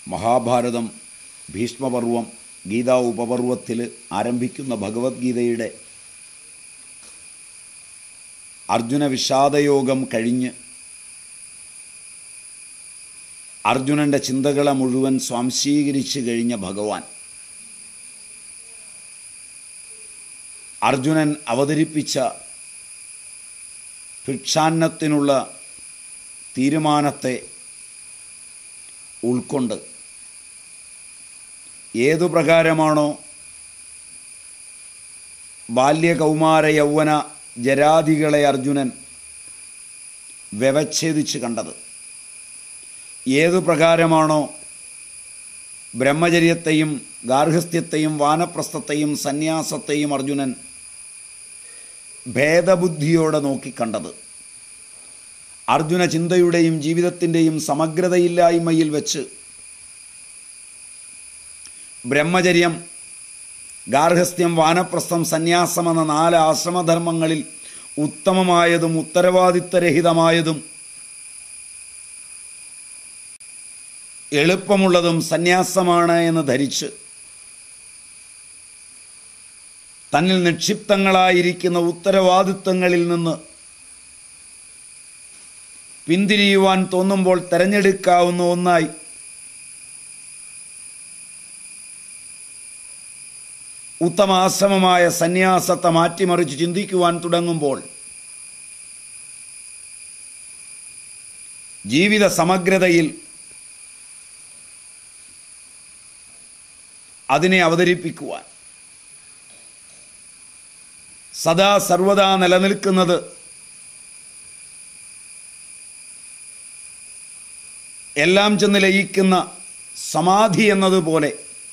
മഹാഭാരതം ഭീഷ്മപർവം ഗീതാ ഉപപർവത്തിൽ ആരംഭിക്കുന്ന ഭഗവത്ഗീതയുടെ അർജുന വിഷാദയോഗം കഴിഞ്ഞ് അർജുനൻ്റെ ചിന്തകളെ മുഴുവൻ സ്വാംശീകരിച്ച് കഴിഞ്ഞ ഭഗവാൻ അർജുനൻ അവതരിപ്പിച്ച ഭിക്ഷാന്നത്തിനുള്ള തീരുമാനത്തെ ഉൾക്കൊണ്ട് ഏതു പ്രകാരമാണോ ബാല്യകൗമാര യൗവന ജരാദികളെ അർജുനൻ വ്യവച്ഛേദിച്ച് കണ്ടത് ഏതു പ്രകാരമാണോ ബ്രഹ്മചര്യത്തെയും ഗാർഹസ്ഥ്യത്തെയും വാനപ്രസ്ഥത്തെയും സന്യാസത്തെയും അർജുനൻ ഭേദബുദ്ധിയോടെ നോക്കിക്കണ്ടത് അർജുന ചിന്തയുടെയും ജീവിതത്തിൻ്റെയും സമഗ്രതയില്ലായ്മയിൽ വെച്ച് ബ്രഹ്മചര്യം ഗാർഹസ്ഥ്യം വാനപ്രസ്ഥം സന്യാസം എന്ന നാല് ആശ്രമധർമ്മങ്ങളിൽ ഉത്തമമായതും ഉത്തരവാദിത്തരഹിതമായതും എളുപ്പമുള്ളതും സന്യാസമാണ് എന്ന് ധരിച്ച് തന്നിൽ നിക്ഷിപ്തങ്ങളായിരിക്കുന്ന ഉത്തരവാദിത്വങ്ങളിൽ നിന്ന് പിന്തിരിയുവാൻ തോന്നുമ്പോൾ തിരഞ്ഞെടുക്കാവുന്ന ഒന്നായി ഉത്തമാശ്രമമായ സന്യാസത്തെ മാറ്റിമറിച്ച് ചിന്തിക്കുവാൻ തുടങ്ങുമ്പോൾ ജീവിത സമഗ്രതയിൽ അതിനെ അവതരിപ്പിക്കുവാൻ സദാ സർവദാ നിലനിൽക്കുന്നത് എല്ലാം ചെന്ന് ലയിക്കുന്ന സമാധി എന്നതുപോലെ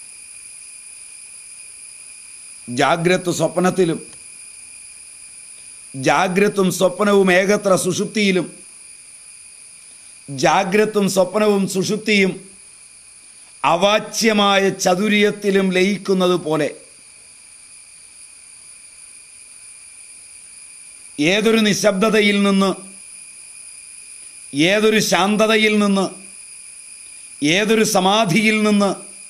ജാഗ്രത് സ്വപ്നത്തിലും ജാഗ്രത്തും സ്വപ്നവും ഏകത്ര സുഷുപ്തിയിലും ജാഗ്രത്തും സ്വപ്നവും സുഷുപ്തിയും അവാച്യമായ ചതുര്യത്തിലും ലയിക്കുന്നത് പോലെ ഏതൊരു നിശബ്ദതയിൽ നിന്ന് ഏതൊരു ശാന്തതയിൽ നിന്ന് ഏതൊരു സമാധിയിൽ നിന്ന്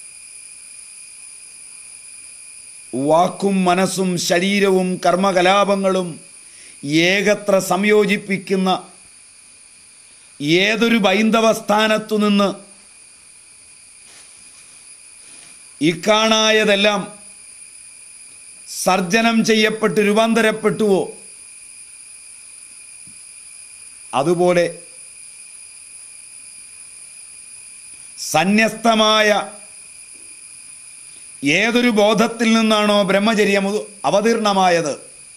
വാക്കും മനസ്സും ശരീരവും കർമ്മകലാപങ്ങളും ഏകത്ര സംയോജിപ്പിക്കുന്ന ഏതൊരു ബൈന്ദവ സ്ഥാനത്തു നിന്ന് ഇക്കാണായതെല്ലാം സർജനം ചെയ്യപ്പെട്ട് രൂപാന്തരപ്പെട്ടുവോ അതുപോലെ സന്യസ്തമായ ഏതൊരു ബോധത്തിൽ നിന്നാണോ ബ്രഹ്മചര്യം ഉ- അവതീർണമായത്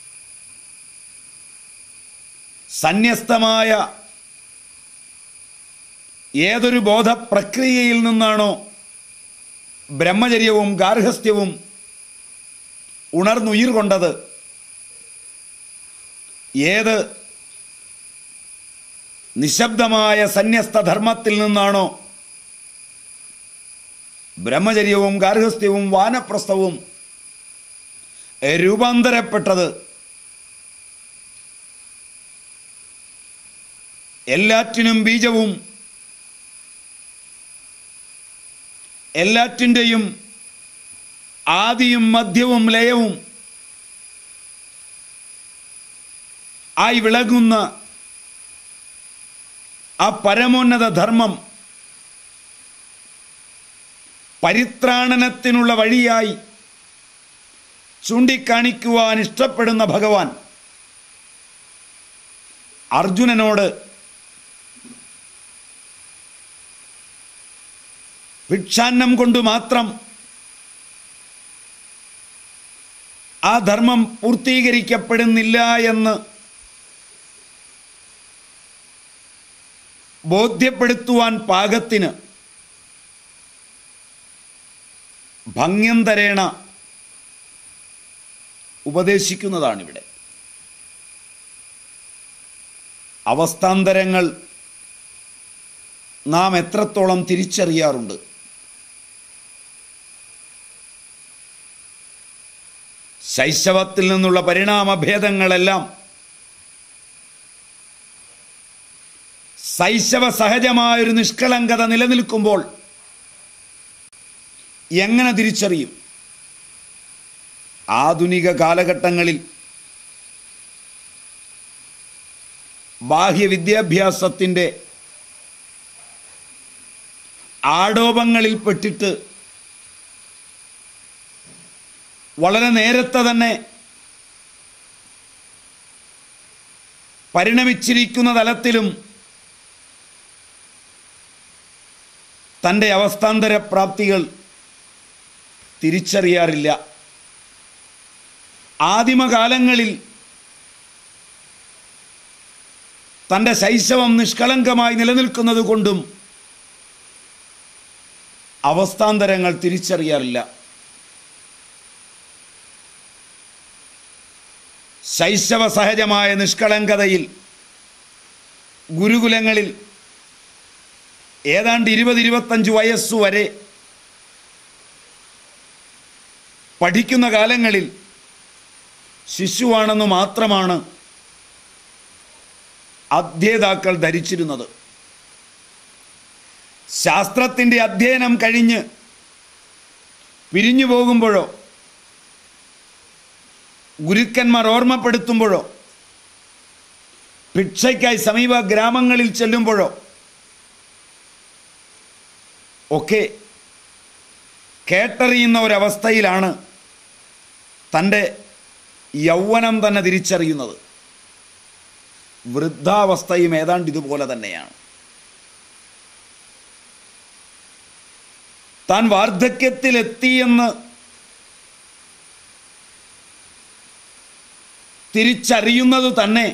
സന്യസ്തമായ ഏതൊരു ബോധപ്രക്രിയയിൽ നിന്നാണോ ബ്രഹ്മചര്യവും ഗാർഹസ്ഥ്യവും ഉണർന്നുയിർ കൊണ്ടത് ഏത് നിശബ്ദമായ സന്യസ്ത ധർമ്മത്തിൽ നിന്നാണോ ബ്രഹ്മചര്യവും ഗാർഹസ്ഥ്യവും വാനപ്രസ്ഥവും രൂപാന്തരപ്പെട്ടത് എല്ലാറ്റിനും ബീജവും എല്ലാറ്റിൻ്റെയും ആദിയും മധ്യവും ലയവും ആയി വിളങ്ങുന്ന ആ പരമോന്നത ധർമ്മം പരിത്രാണനത്തിനുള്ള വഴിയായി ചൂണ്ടിക്കാണിക്കുവാൻ ഇഷ്ടപ്പെടുന്ന ഭഗവാൻ അർജുനനോട് ഭിക്ഷാന്നം കൊണ്ട് മാത്രം ആ ധർമ്മം പൂർത്തീകരിക്കപ്പെടുന്നില്ല എന്ന് ബോധ്യപ്പെടുത്തുവാൻ പാകത്തിന് ഭംഗ്യം തരേണ ഉപദേശിക്കുന്നതാണിവിടെ അവസ്ഥാന്തരങ്ങൾ നാം എത്രത്തോളം തിരിച്ചറിയാറുണ്ട് ശൈശവത്തിൽ നിന്നുള്ള പരിണാമഭേദങ്ങളെല്ലാം ശൈശവ സഹജമായൊരു നിഷ്കളങ്കത നിലനിൽക്കുമ്പോൾ എങ്ങനെ തിരിച്ചറിയും ആധുനിക കാലഘട്ടങ്ങളിൽ ബാഹ്യ വിദ്യാഭ്യാസത്തിൻ്റെ ആടോപങ്ങളിൽ പെട്ടിട്ട് വളരെ നേരത്തെ തന്നെ പരിണമിച്ചിരിക്കുന്ന തലത്തിലും തൻ്റെ അവസ്ഥാന്തര പ്രാപ്തികൾ തിരിച്ചറിയാറില്ല ആദിമകാലങ്ങളിൽ തൻ്റെ ശൈശവം നിഷ്കളങ്കമായി നിലനിൽക്കുന്നത് കൊണ്ടും അവസ്ഥാന്തരങ്ങൾ തിരിച്ചറിയാറില്ല ശൈശവ സഹജമായ നിഷ്കളങ്കതയിൽ ഗുരുകുലങ്ങളിൽ ഏതാണ്ട് ഇരുപത് ഇരുപത്തഞ്ച് വയസ്സു വരെ പഠിക്കുന്ന കാലങ്ങളിൽ ശിശുവാണെന്ന് മാത്രമാണ് അധ്യേതാക്കൾ ധരിച്ചിരുന്നത് ശാസ്ത്രത്തിൻ്റെ അധ്യയനം കഴിഞ്ഞ് പിരിഞ്ഞു പോകുമ്പോഴോ ഗുരുക്കന്മാർ ഓർമ്മപ്പെടുത്തുമ്പോഴോ ഭിക്ഷയ്ക്കായി സമീപ ഗ്രാമങ്ങളിൽ ചെല്ലുമ്പോഴോ ഒക്കെ കേട്ടറിയുന്ന ഒരവസ്ഥയിലാണ് തൻ്റെ യൗവനം തന്നെ തിരിച്ചറിയുന്നത് വൃദ്ധാവസ്ഥയും ഏതാണ്ട് ഇതുപോലെ തന്നെയാണ് താൻ വാർദ്ധക്യത്തിലെത്തിയെന്ന് തിരിച്ചറിയുന്നത് തന്നെ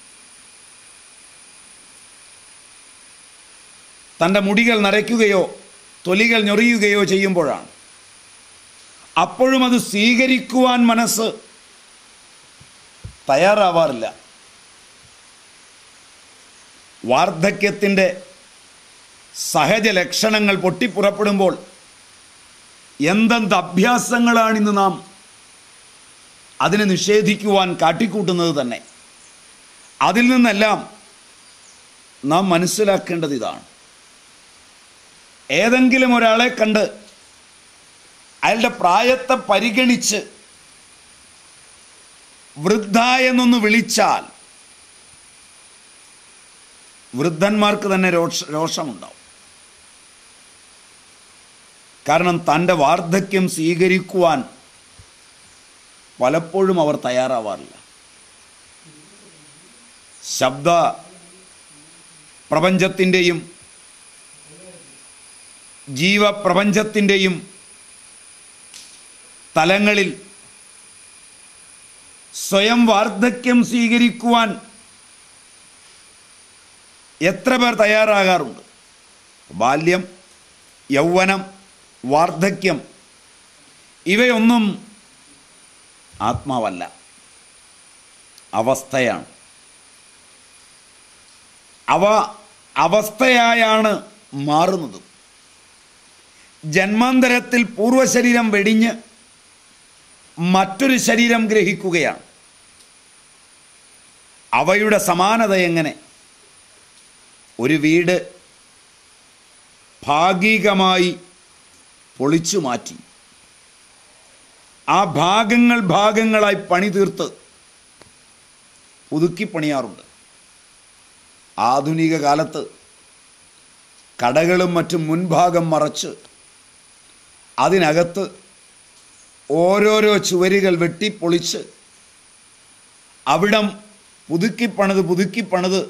തൻ്റെ മുടികൾ നരയ്ക്കുകയോ തൊലികൾ ഞൊറിയുകയോ ചെയ്യുമ്പോഴാണ് അപ്പോഴും അത് സ്വീകരിക്കുവാൻ മനസ്സ് തയ്യാറാവാറില്ല വാർദ്ധക്യത്തിൻ്റെ സഹജ ലക്ഷണങ്ങൾ പൊട്ടിപ്പുറപ്പെടുമ്പോൾ എന്തെന്ത് അഭ്യാസങ്ങളാണിന്ന് നാം അതിനെ നിഷേധിക്കുവാൻ കാട്ടിക്കൂട്ടുന്നത് തന്നെ അതിൽ നിന്നെല്ലാം നാം മനസ്സിലാക്കേണ്ടത് ഇതാണ് ഏതെങ്കിലും ഒരാളെ കണ്ട് അയാളുടെ പ്രായത്തെ പരിഗണിച്ച് വൃദ്ധ എന്നൊന്ന് വിളിച്ചാൽ വൃദ്ധന്മാർക്ക് തന്നെ രോഷ രോഷമുണ്ടാവും കാരണം തൻ്റെ വാർദ്ധക്യം സ്വീകരിക്കുവാൻ പലപ്പോഴും അവർ തയ്യാറാവാറില്ല ശബ്ദ പ്രപഞ്ചത്തിൻ്റെയും ജീവപ്രപഞ്ചത്തിൻ്റെയും തലങ്ങളിൽ സ്വയം വാർദ്ധക്യം സ്വീകരിക്കുവാൻ എത്ര പേർ തയ്യാറാകാറുണ്ട് ബാല്യം യൗവനം വാർദ്ധക്യം ഇവയൊന്നും ആത്മാവല്ല അവസ്ഥയാണ് അവ അവസ്ഥയായാണ് മാറുന്നത് ജന്മാന്തരത്തിൽ പൂർവശരീരം വെടിഞ്ഞ് മറ്റൊരു ശരീരം ഗ്രഹിക്കുകയാണ് അവയുടെ സമാനത എങ്ങനെ ഒരു വീട് ഭാഗികമായി പൊളിച്ചു മാറ്റി ആ ഭാഗങ്ങൾ ഭാഗങ്ങളായി പണി തീർത്ത് പുതുക്കി പണിയാറുണ്ട് ആധുനിക കാലത്ത് കടകളും മറ്റും മുൻഭാഗം മറച്ച് അതിനകത്ത് ഓരോരോ ചുവരുകൾ വെട്ടിപ്പൊളിച്ച് അവിടം പുതുക്കിപ്പണിത് പുതുക്കിപ്പണിത്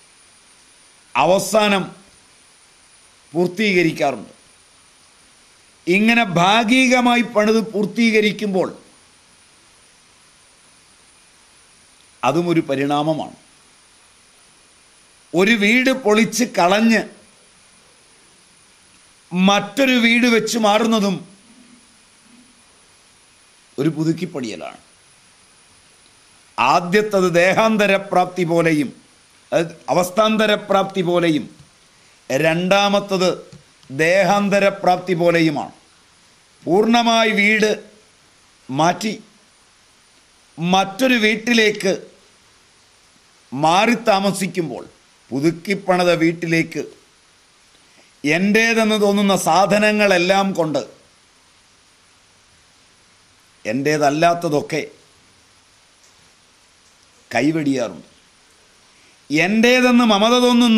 അവസാനം പൂർത്തീകരിക്കാറുണ്ട് ഇങ്ങനെ ഭാഗികമായി പണിത് പൂർത്തീകരിക്കുമ്പോൾ അതും ഒരു പരിണാമമാണ് ഒരു വീട് പൊളിച്ച് കളഞ്ഞ് മറ്റൊരു വീട് വെച്ച് മാറുന്നതും ഒരു പുതുക്കിപ്പണിയലാണ് ആദ്യത്തത് ദേഹാന്തരപ്രാപ്തി പോലെയും അത് അവസ്ഥാന്തരപ്രാപ്തി പോലെയും രണ്ടാമത്തത് ദേഹാന്തരപ്രാപ്തി പോലെയുമാണ് പൂർണ്ണമായി വീട് മാറ്റി മറ്റൊരു വീട്ടിലേക്ക് മാറി താമസിക്കുമ്പോൾ പുതുക്കിപ്പണിത വീട്ടിലേക്ക് എൻ്റേതെന്ന് തോന്നുന്ന സാധനങ്ങളെല്ലാം കൊണ്ട് എൻ്റേതല്ലാത്തതൊക്കെ കൈവെടിയാറുണ്ട് എൻ്റേതെന്ന് മമത തോന്നുന്ന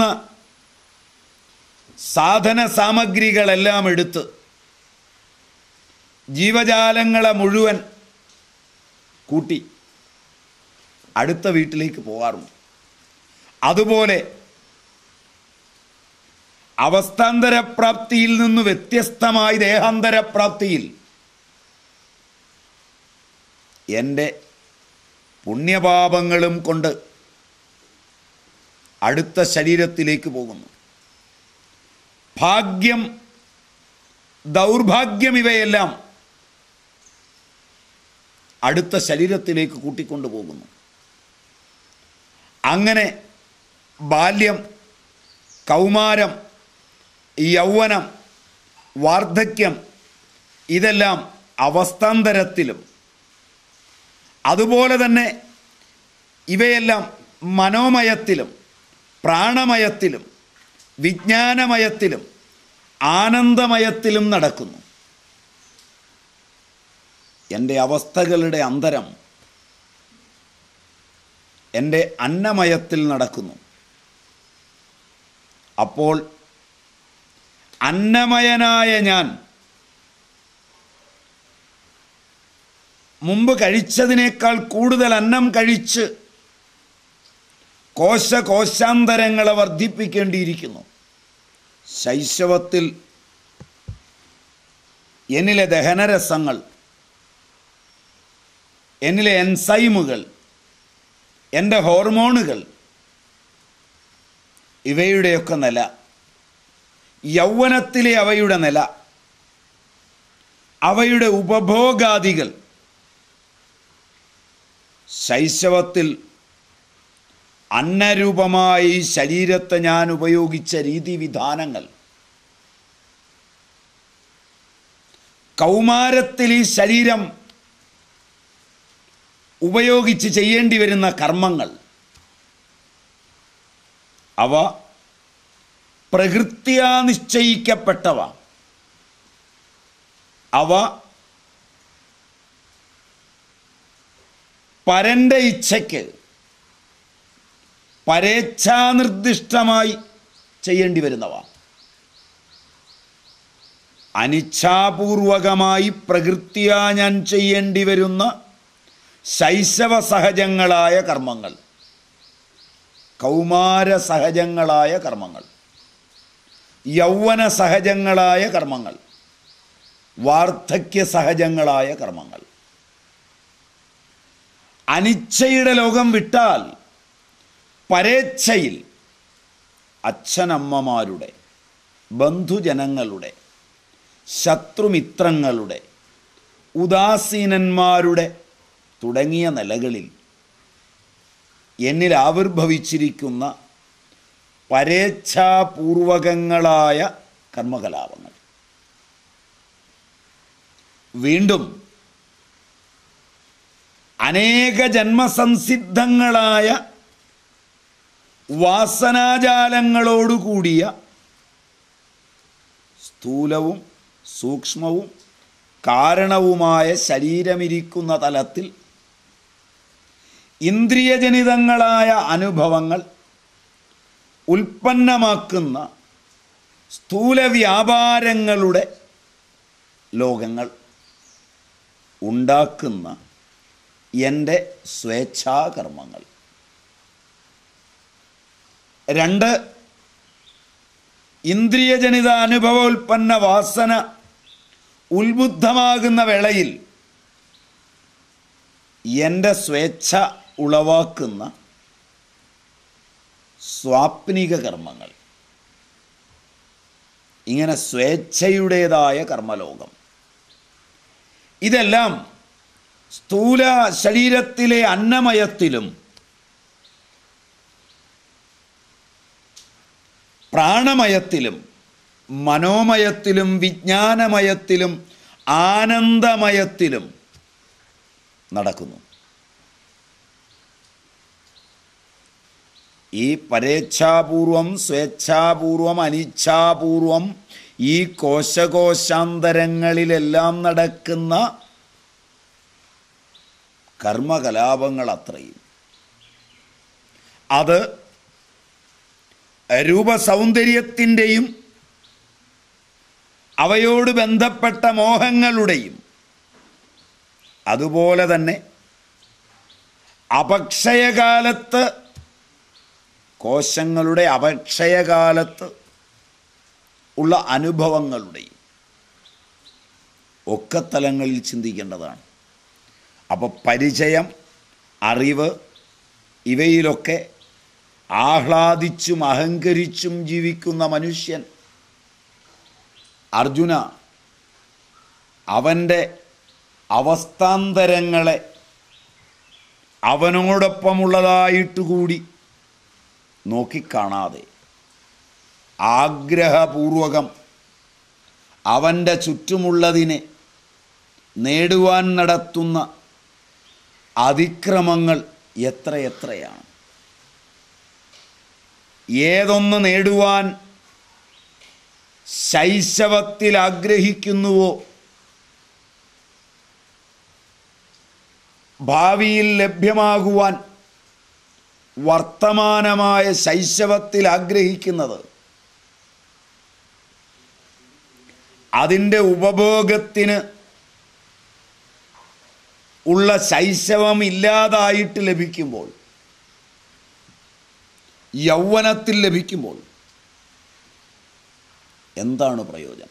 സാധന സാമഗ്രികളെല്ലാം എടുത്ത് ജീവജാലങ്ങളെ മുഴുവൻ കൂട്ടി അടുത്ത വീട്ടിലേക്ക് പോകാറുണ്ട് അതുപോലെ അവസ്ഥാന്തരപ്രാപ്തിയിൽ നിന്ന് വ്യത്യസ്തമായി ദേഹാന്തരപ്രാപ്തിയിൽ എൻ്റെ പുണ്യപാപങ്ങളും കൊണ്ട് അടുത്ത ശരീരത്തിലേക്ക് പോകുന്നു ഭാഗ്യം ദൗർഭാഗ്യം ഇവയെല്ലാം അടുത്ത ശരീരത്തിലേക്ക് കൂട്ടിക്കൊണ്ടു പോകുന്നു അങ്ങനെ ബാല്യം കൗമാരം യൗവനം വാർദ്ധക്യം ഇതെല്ലാം അവസ്ഥാന്തരത്തിലും അതുപോലെ തന്നെ ഇവയെല്ലാം മനോമയത്തിലും പ്രാണമയത്തിലും വിജ്ഞാനമയത്തിലും ആനന്ദമയത്തിലും നടക്കുന്നു എൻ്റെ അവസ്ഥകളുടെ അന്തരം എൻ്റെ അന്നമയത്തിൽ നടക്കുന്നു അപ്പോൾ അന്നമയനായ ഞാൻ മുമ്പ് കഴിച്ചതിനേക്കാൾ കൂടുതൽ അന്നം കഴിച്ച് കോശ കോശാന്തരങ്ങളെ വർദ്ധിപ്പിക്കേണ്ടിയിരിക്കുന്നു ശൈശവത്തിൽ എന്നിലെ ദഹനരസങ്ങൾ എന്നിലെ എൻസൈമുകൾ എൻ്റെ ഹോർമോണുകൾ ഇവയുടെയൊക്കെ നില യൗവനത്തിലെ അവയുടെ നില അവയുടെ ഉപഭോഗാദികൾ ശൈശവത്തിൽ അന്നരൂപമായി ശരീരത്തെ ഞാൻ ഉപയോഗിച്ച രീതിവിധാനങ്ങൾ കൗമാരത്തിൽ ഈ ശരീരം ഉപയോഗിച്ച് ചെയ്യേണ്ടി വരുന്ന കർമ്മങ്ങൾ അവ പ്രകൃത്യാ നിശ്ചയിക്കപ്പെട്ടവ അവ പരൻ്റെ ഇച്ഛയ്ക്ക് പരേച്ഛാനിർദ്ദിഷ്ടമായി ചെയ്യേണ്ടി വരുന്നവ അനിച്ഛാപൂർവകമായി പ്രകൃത്യാ ഞാൻ ചെയ്യേണ്ടി വരുന്ന ശൈശവ സഹജങ്ങളായ കർമ്മങ്ങൾ കൗമാര സഹജങ്ങളായ കർമ്മങ്ങൾ യൗവന സഹജങ്ങളായ കർമ്മങ്ങൾ വാർദ്ധക്യ സഹജങ്ങളായ കർമ്മങ്ങൾ അനിച്ഛയുടെ ലോകം വിട്ടാൽ പരേച്ഛയിൽ അച്ഛനമ്മമാരുടെ ബന്ധുജനങ്ങളുടെ ശത്രുമിത്രങ്ങളുടെ ഉദാസീനന്മാരുടെ തുടങ്ങിയ നിലകളിൽ എന്നിൽ ആവിർഭവിച്ചിരിക്കുന്ന പരേച്ഛാപൂർവകങ്ങളായ കർമ്മകലാപങ്ങൾ വീണ്ടും അനേക ജന്മസംസിദ്ധങ്ങളായ വാസനാജാലങ്ങളോടുകൂടിയ സ്ഥൂലവും സൂക്ഷ്മവും കാരണവുമായ ശരീരമിരിക്കുന്ന തലത്തിൽ ഇന്ദ്രിയജനിതങ്ങളായ അനുഭവങ്ങൾ ഉൽപ്പന്നമാക്കുന്ന സ്ഥൂല വ്യാപാരങ്ങളുടെ ലോകങ്ങൾ ഉണ്ടാക്കുന്ന എൻ്റെ സ്വേച്ഛാകർമ്മങ്ങൾ രണ്ട് ഇന്ദ്രിയജനിത അനുഭവോൽപ്പന്ന വാസന ഉത്ബുദ്ധമാകുന്ന വേളയിൽ എൻ്റെ സ്വേച്ഛ ഉളവാക്കുന്ന സ്വാപ്നിക കർമ്മങ്ങൾ ഇങ്ങനെ സ്വേച്ഛയുടേതായ കർമ്മലോകം ഇതെല്ലാം സ്ഥൂല ശരീരത്തിലെ അന്നമയത്തിലും പ്രാണമയത്തിലും മനോമയത്തിലും വിജ്ഞാനമയത്തിലും ആനന്ദമയത്തിലും നടക്കുന്നു ഈ പരേച്ഛാപൂർവം സ്വേച്ഛാപൂർവം അനിച്ഛാപൂർവം ഈ കോശകോശാന്തരങ്ങളിലെല്ലാം നടക്കുന്ന കർമ്മകലാപങ്ങൾ അത്രയും അത് രൂപസൗന്ദര്യത്തിൻ്റെയും അവയോട് ബന്ധപ്പെട്ട മോഹങ്ങളുടെയും അതുപോലെ തന്നെ അപക്ഷയകാലത്ത് കോശങ്ങളുടെ അപക്ഷയകാലത്ത് ഉള്ള അനുഭവങ്ങളുടെയും ഒക്കെ തലങ്ങളിൽ ചിന്തിക്കേണ്ടതാണ് അപ്പോൾ പരിചയം അറിവ് ഇവയിലൊക്കെ ആഹ്ലാദിച്ചും അഹങ്കരിച്ചും ജീവിക്കുന്ന മനുഷ്യൻ അർജുന അവൻ്റെ അവസ്ഥാന്തരങ്ങളെ അവനോടൊപ്പമുള്ളതായിട്ട് കൂടി നോക്കിക്കാണാതെ ആഗ്രഹപൂർവകം അവൻ്റെ ചുറ്റുമുള്ളതിനെ നേടുവാൻ നടത്തുന്ന അതിക്രമങ്ങൾ എത്രയെത്രയാണ് ഏതൊന്ന് നേടുവാൻ ശൈശവത്തിൽ ആഗ്രഹിക്കുന്നുവോ ഭാവിയിൽ ലഭ്യമാകുവാൻ വർത്തമാനമായ ശൈശവത്തിൽ ആഗ്രഹിക്കുന്നത് അതിൻ്റെ ഉപഭോഗത്തിന് ഉള്ള ശൈശവം ഇല്ലാതായിട്ട് ലഭിക്കുമ്പോൾ യൗവനത്തിൽ ലഭിക്കുമ്പോൾ എന്താണ് പ്രയോജനം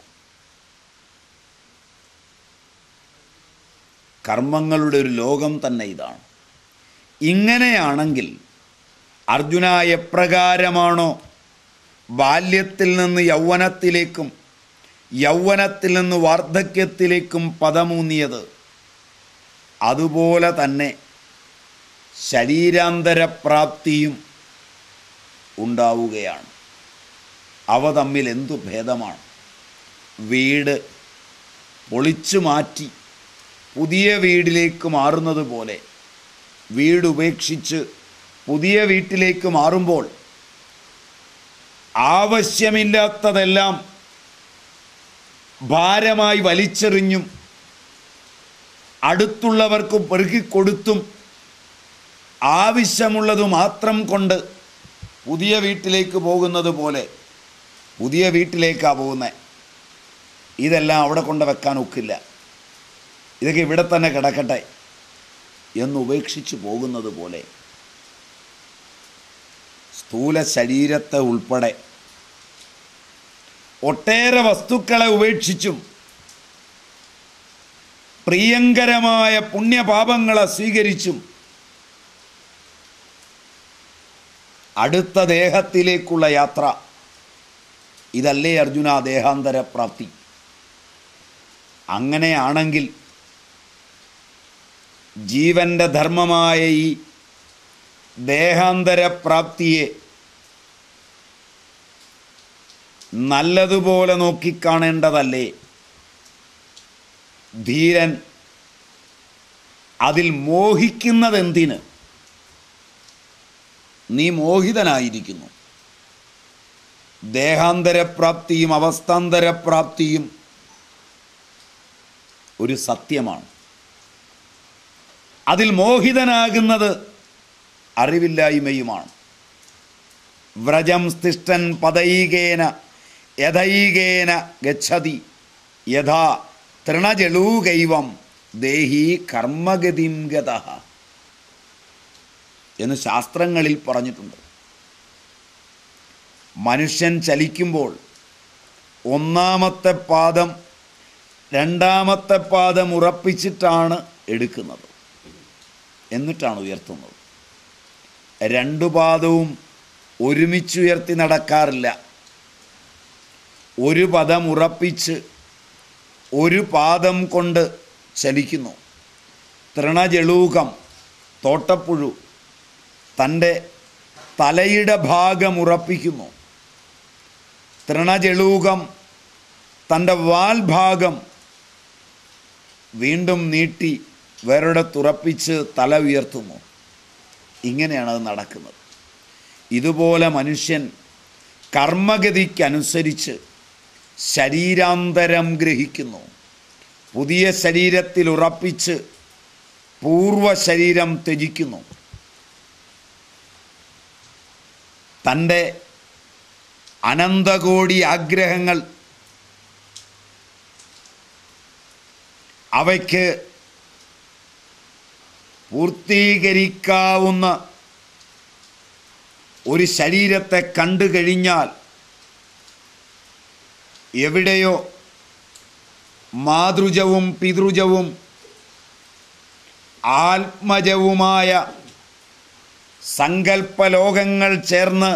കർമ്മങ്ങളുടെ ഒരു ലോകം തന്നെ ഇതാണ് ഇങ്ങനെയാണെങ്കിൽ അർജുന എപ്രകാരമാണോ ബാല്യത്തിൽ നിന്ന് യൗവനത്തിലേക്കും യൗവനത്തിൽ നിന്ന് വാർദ്ധക്യത്തിലേക്കും പദമൂന്നിയത് അതുപോലെ തന്നെ ശരീരാന്തരപ്രാപ്തിയും ഉണ്ടാവുകയാണ് അവ തമ്മിൽ എന്തു ഭേദമാണ് വീട് പൊളിച്ചു മാറ്റി പുതിയ വീടിലേക്ക് മാറുന്നത് പോലെ വീട് ഉപേക്ഷിച്ച് പുതിയ വീട്ടിലേക്ക് മാറുമ്പോൾ ആവശ്യമില്ലാത്തതെല്ലാം ഭാരമായി വലിച്ചെറിഞ്ഞും അടുത്തുള്ളവർക്ക് പെറുക്കിക്കൊടുത്തും ആവശ്യമുള്ളത് മാത്രം കൊണ്ട് പുതിയ വീട്ടിലേക്ക് പോകുന്നത് പോലെ പുതിയ വീട്ടിലേക്കാണ് പോകുന്നത് ഇതെല്ലാം അവിടെ കൊണ്ട് വെക്കാൻ ഒക്കില്ല ഇതൊക്കെ ഇവിടെ തന്നെ കിടക്കട്ടെ എന്ന് ഉപേക്ഷിച്ച് പോകുന്നത് പോലെ സ്ഥൂല ശരീരത്തെ ഉൾപ്പെടെ ഒട്ടേറെ വസ്തുക്കളെ ഉപേക്ഷിച്ചും പ്രിയങ്കരമായ പുണ്യപാപങ്ങളെ സ്വീകരിച്ചും അടുത്ത ദേഹത്തിലേക്കുള്ള യാത്ര ഇതല്ലേ അർജുന ദേഹാന്തര പ്രാപ്തി അങ്ങനെയാണെങ്കിൽ ജീവൻ്റെ ധർമ്മമായ ഈ ദേഹാന്തര പ്രാപ്തിയെ നല്ലതുപോലെ നോക്കിക്കാണേണ്ടതല്ലേ ധീരൻ അതിൽ മോഹിക്കുന്നതെന്തിന് നീ മോഹിതനായിരിക്കുന്നു ദേഹാന്തരപ്രാപ്തിയും അവസ്ഥാന്തരപ്രാപ്തിയും ഒരു സത്യമാണ് അതിൽ മോഹിതനാകുന്നത് അറിവില്ലായ്മയുമാണ് വ്രജം സ്തിഷ്ടൻ പദൈകേന യഥൈകേന ഗച്ഛതി യഥാ തൃണജളൂകൈവം ദേഹി കർമ്മഗതിം ഗത എന്ന് ശാസ്ത്രങ്ങളിൽ പറഞ്ഞിട്ടുണ്ട് മനുഷ്യൻ ചലിക്കുമ്പോൾ ഒന്നാമത്തെ പാദം രണ്ടാമത്തെ പാദം ഉറപ്പിച്ചിട്ടാണ് എടുക്കുന്നത് എന്നിട്ടാണ് ഉയർത്തുന്നത് രണ്ടു പാദവും ഒരുമിച്ചുയർത്തി നടക്കാറില്ല ഒരു പദം ഉറപ്പിച്ച് ഒരു പാദം കൊണ്ട് ചലിക്കുന്നു തൃണജളൂകം തോട്ടപ്പുഴു തൻ്റെ തലയുടെ ഭാഗം ഉറപ്പിക്കുന്നു തൃണജളൂകം തൻ്റെ വാൽഭാഗം വീണ്ടും നീട്ടി വേറൊരിടത്തുറപ്പിച്ച് തല ഉയർത്തുന്നു ഇങ്ങനെയാണ് അത് നടക്കുന്നത് ഇതുപോലെ മനുഷ്യൻ കർമ്മഗതിക്കനുസരിച്ച് ശരീരാന്തരം ഗ്രഹിക്കുന്നു പുതിയ ശരീരത്തിൽ ഉറപ്പിച്ച് പൂർവ ശരീരം ത്യജിക്കുന്നു തൻ്റെ അനന്തകോടി ആഗ്രഹങ്ങൾ അവയ്ക്ക് പൂർത്തീകരിക്കാവുന്ന ഒരു ശരീരത്തെ കണ്ടു കഴിഞ്ഞാൽ എവിടെയോ മാതൃജവും പിതൃജവും ആത്മജവുമായ സങ്കല്പലോകങ്ങൾ ചേർന്ന്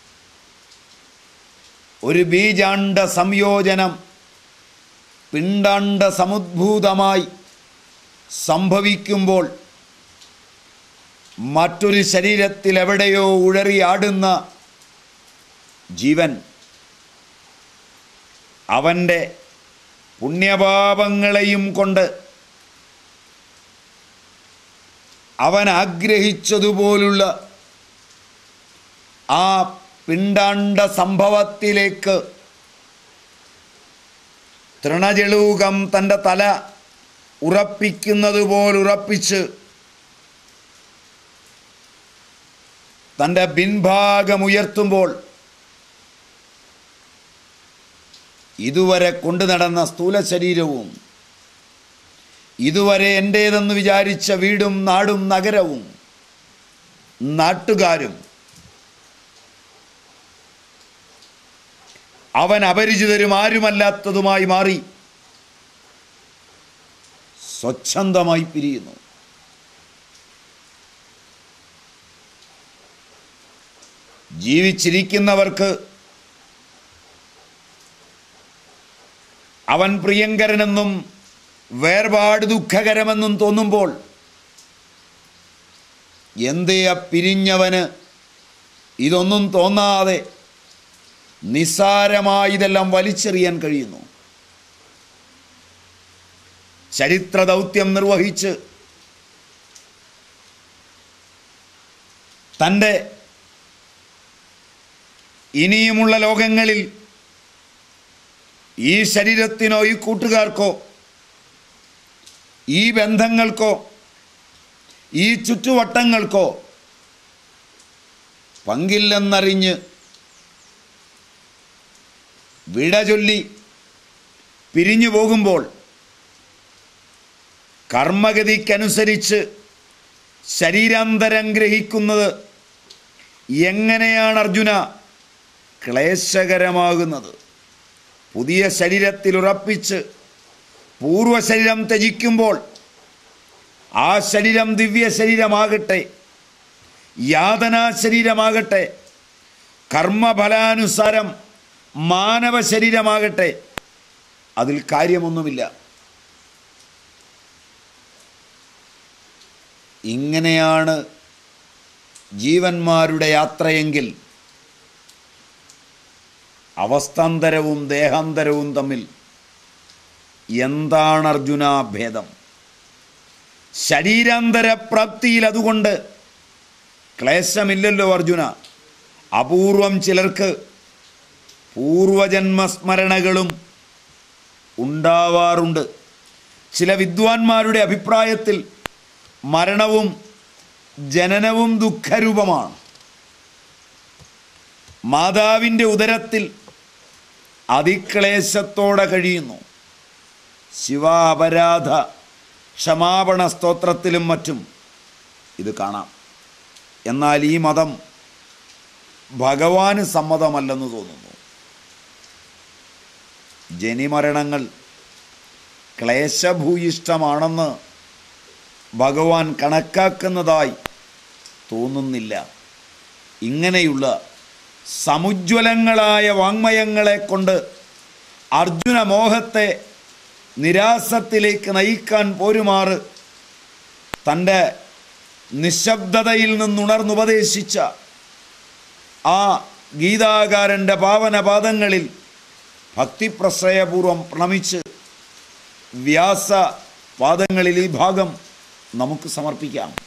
ഒരു ബീജാണ്ട സംയോജനം പിണ്ടാണ്ട സമുദ്ഭൂതമായി സംഭവിക്കുമ്പോൾ മറ്റൊരു ശരീരത്തിൽ എവിടെയോ ഉഴറിയാടുന്ന ജീവൻ അവൻ്റെ പുണ്യപാപങ്ങളെയും കൊണ്ട് അവൻ ആഗ്രഹിച്ചതുപോലുള്ള ആ പിണ്ടാണ്ട സംഭവത്തിലേക്ക് തൃണജളൂകം തൻ്റെ തല ഉറപ്പിക്കുന്നത് ഉറപ്പിച്ച് തൻ്റെ പിൻഭാഗമുയർത്തുമ്പോൾ ഇതുവരെ കൊണ്ടു നടന്ന സ്ഥൂല ശരീരവും ഇതുവരെ എൻ്റേതെന്ന് വിചാരിച്ച വീടും നാടും നഗരവും നാട്ടുകാരും അവൻ അപരിചിതരും ആരുമല്ലാത്തതുമായി മാറി സ്വച്ഛന്തമായി പിരിയുന്നു ജീവിച്ചിരിക്കുന്നവർക്ക് അവൻ പ്രിയങ്കരനെന്നും വേർപാട് ദുഃഖകരമെന്നും തോന്നുമ്പോൾ എന്തേ ആ പിരിഞ്ഞവന് ഇതൊന്നും തോന്നാതെ നിസ്സാരമായി ഇതെല്ലാം വലിച്ചെറിയാൻ കഴിയുന്നു ചരിത്ര ദൗത്യം നിർവഹിച്ച് തൻ്റെ ഇനിയുമുള്ള ലോകങ്ങളിൽ ഈ ശരീരത്തിനോ ഈ കൂട്ടുകാർക്കോ ഈ ബന്ധങ്ങൾക്കോ ഈ ചുറ്റുവട്ടങ്ങൾക്കോ പങ്കില്ലെന്നറിഞ്ഞ് വിട ചൊല്ലി പിരിഞ്ഞു പോകുമ്പോൾ കർമ്മഗതിക്കനുസരിച്ച് ശരീരാന്തരം ഗ്രഹിക്കുന്നത് എങ്ങനെയാണ് അർജുന ക്ലേശകരമാകുന്നത് പുതിയ ശരീരത്തിൽ ഉറപ്പിച്ച് പൂർവ ശരീരം ത്യജിക്കുമ്പോൾ ആ ശരീരം ദിവ്യ ശരീരമാകട്ടെ യാതനാ ശരീരമാകട്ടെ കർമ്മഫലാനുസാരം മാനവ ശരീരമാകട്ടെ അതിൽ കാര്യമൊന്നുമില്ല ഇങ്ങനെയാണ് ജീവന്മാരുടെ യാത്രയെങ്കിൽ അവസ്ഥാന്തരവും ദേഹാന്തരവും തമ്മിൽ എന്താണ് അർജുന ഭേദം ശരീരാന്തര പ്രാപ്തിയിൽ അതുകൊണ്ട് ക്ലേശമില്ലല്ലോ അർജുന അപൂർവം ചിലർക്ക് പൂർവജന്മസ്മരണകളും ഉണ്ടാവാറുണ്ട് ചില വിദ്വാൻമാരുടെ അഭിപ്രായത്തിൽ മരണവും ജനനവും ദുഃഖരൂപമാണ് മാതാവിൻ്റെ ഉദരത്തിൽ അതിക്ലേശത്തോടെ കഴിയുന്നു ശിവ അപരാധ ക്ഷമാപണ സ്തോത്രത്തിലും മറ്റും ഇത് കാണാം എന്നാൽ ഈ മതം ഭഗവാന് സമ്മതമല്ലെന്ന് തോന്നുന്നു ജനിമരണങ്ങൾ ക്ലേശഭൂയിഷ്ടമാണെന്ന് ഭഗവാൻ കണക്കാക്കുന്നതായി തോന്നുന്നില്ല ഇങ്ങനെയുള്ള സമുജ്വലങ്ങളായ വാങ്മയങ്ങളെ കൊണ്ട് അർജുന മോഹത്തെ നിരാസത്തിലേക്ക് നയിക്കാൻ പോരുമാറ് തൻ്റെ നിശബ്ദതയിൽ നിന്നുണർന്നുപദേശിച്ച ആ ഗീതാകാരൻ്റെ പാവനപാദങ്ങളിൽ ഭക്തിപ്രശ്രയപൂർവം പ്രണമിച്ച് വ്യാസ പാദങ്ങളിൽ ഈ ഭാഗം നമുക്ക് സമർപ്പിക്കാം